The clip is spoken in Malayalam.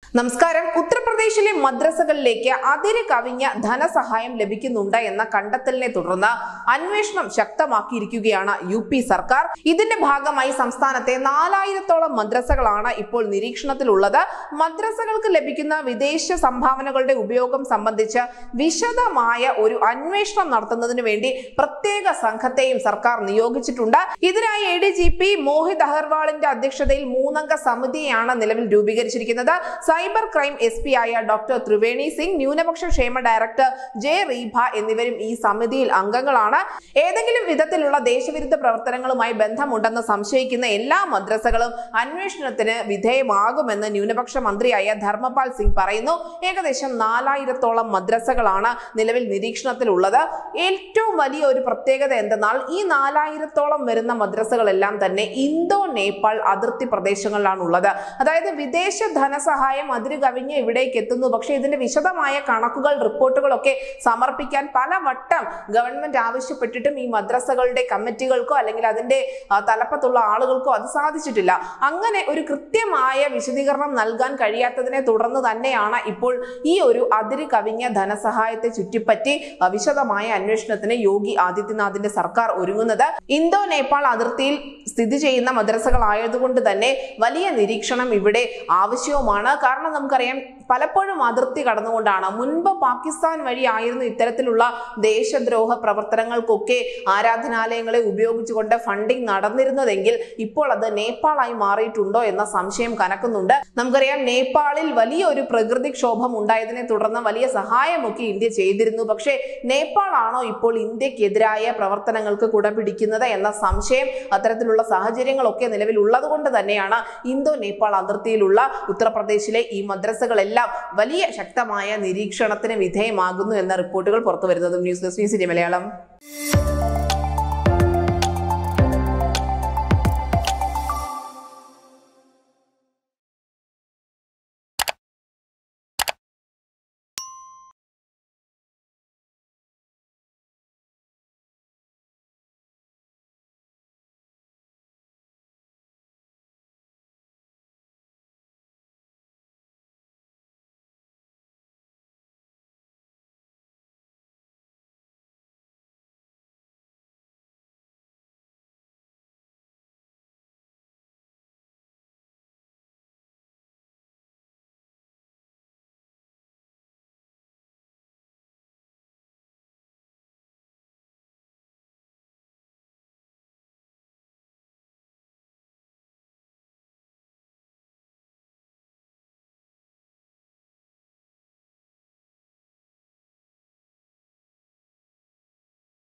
നമസ്കാരം ഉത്തർപ്രദേശിലെ മദ്രസകളിലേക്ക് അതിര് കവിഞ്ഞ ധനസഹായം ലഭിക്കുന്നുണ്ട് എന്ന കണ്ടെത്തലിനെ തുടർന്ന് അന്വേഷണം ശക്തമാക്കിയിരിക്കുകയാണ് യു പി സർക്കാർ ഇതിന്റെ ഭാഗമായി സംസ്ഥാനത്തെ നാലായിരത്തോളം മദ്രസകളാണ് ഇപ്പോൾ നിരീക്ഷണത്തിലുള്ളത് മദ്രസകൾക്ക് ലഭിക്കുന്ന വിദേശ സംഭാവനകളുടെ ഉപയോഗം സംബന്ധിച്ച് വിശദമായ ഒരു അന്വേഷണം നടത്തുന്നതിന് വേണ്ടി പ്രത്യേക സംഘത്തെയും സർക്കാർ നിയോഗിച്ചിട്ടുണ്ട് ഇതിനായി A D G P Mohit അഗർവാളിന്റെ അധ്യക്ഷതയിൽ മൂന്നംഗ സമിതിയാണ് നിലവിൽ രൂപീകരിച്ചിരിക്കുന്നത് സൈബർ ക്രൈം എസ് പി ആയ ഡോക്ടർ ത്രിവേണി സിംഗ് ന്യൂനപക്ഷ ക്ഷേമ ഡയറക്ടർ ജെ റീഭ എന്നിവരും ഈ സമിതിയിൽ അംഗങ്ങളാണ് ഏതെങ്കിലും വിധത്തിലുള്ള ദേശവിരുദ്ധ പ്രവർത്തനങ്ങളുമായി ബന്ധമുണ്ടെന്ന് സംശയിക്കുന്ന എല്ലാ മദ്രസകളും അന്വേഷണത്തിന് വിധേയമാകുമെന്ന് ന്യൂനപക്ഷ മന്ത്രിയായ ധർമ്മപാൽ സിംഗ് പറയുന്നു ഏകദേശം നാലായിരത്തോളം മദ്രസകളാണ് നിലവിൽ നിരീക്ഷണത്തിലുള്ളത് ഏറ്റവും വലിയ ഒരു പ്രത്യേകത എന്തെന്നാൽ ഈ നാലായിരത്തോളം വരുന്ന മദ്രസകളെല്ലാം തന്നെ ഇന്തോ നേപ്പാൾ അതിർത്തി പ്രദേശങ്ങളിലാണ് ഉള്ളത് അതായത് വിദേശ ധനസഹായം അതിര് കവിഞ്ഞ് ഇവിടേക്ക് എത്തുന്നു പക്ഷേ ഇതിന്റെ വിശദമായ കണക്കുകൾ റിപ്പോർട്ടുകളൊക്കെ സമർപ്പിക്കാൻ പലവട്ടം ഗവൺമെന്റ് ആവശ്യപ്പെട്ടിട്ടും ഈ മദ്രസകളുടെ കമ്മിറ്റികൾക്കോ അല്ലെങ്കിൽ അതിന്റെ ആ, തലപ്പത്തുള്ള ആളുകൾക്കോ അത് സാധിച്ചിട്ടില്ല അങ്ങനെ ഒരു കൃത്യമായ വിശദീകരണം നൽകാൻ കഴിയാത്തതിനെ തുടർന്ന് തന്നെയാണ് ഇപ്പോൾ ഈ ഒരു അതിര് കവിഞ്ഞ ധനസഹായത്തെ ചുറ്റിപ്പറ്റി ആ, വിശദമായ അന്വേഷണത്തിന് യോഗി ആദിത്യനാഥിന്റെ സർക്കാർ ഒരുങ്ങുന്നത് ഇന്തോ നേപ്പാൾ അതിർത്തിയിൽ സ്ഥിതി ചെയ്യുന്ന മദ്രസകളായതുകൊണ്ട് തന്നെ വലിയ നിരീക്ഷണം ഇവിടെ ആവശ്യവുമാണ് കാരണം നമുക്കറിയാം പലപ്പോഴും അതിർത്തി കടന്നുകൊണ്ടാണ് മുൻപ് പാകിസ്ഥാൻ വഴിയായിരുന്നു ഇത്തരത്തിലുള്ള ദേശദ്രോഹ പ്രവർത്തനങ്ങൾക്കൊക്കെ ആരാധനാലയങ്ങളെ ഉപയോഗിച്ചുകൊണ്ട് ഫണ്ടിങ് നടന്നിരുന്നതെങ്കിൽ ഇപ്പോൾ അത് നേപ്പാളായി മാറിയിട്ടുണ്ടോ എന്ന സംശയം കനക്കുന്നുണ്ട് നമുക്കറിയാം നേപ്പാളിൽ വലിയ ഒരു പ്രകൃതിക്ഷോഭം ഉണ്ടായതിനെ തുടർന്ന് വലിയ സഹായമൊക്കെ ഇന്ത്യ ചെയ്തിരുന്നു പക്ഷേ നേപ്പാളാണോ ഇപ്പോൾ ഇന്ത്യക്കെതിരായ പ്രവർത്തനങ്ങൾക്ക് കുടപിടിക്കുന്നത് എന്ന സംശയം അത്തരത്തിലുള്ള സാഹചര്യങ്ങളൊക്കെ നിലവിൽ ഉള്ളതുകൊണ്ട് തന്നെയാണ് ഇന്തോ നേപ്പാൾ അതിർത്തിയിലുള്ള ഉത്തർപ്രദേശിലെ ഈ മദ്രസകളെല്ലാം വലിയ ശക്തമായ നിരീക്ഷണത്തിന് വിധേയമാകുന്നു എന്ന റിപ്പോർട്ടുകൾ പുറത്തു വരുന്നതും news desk news India Malayalam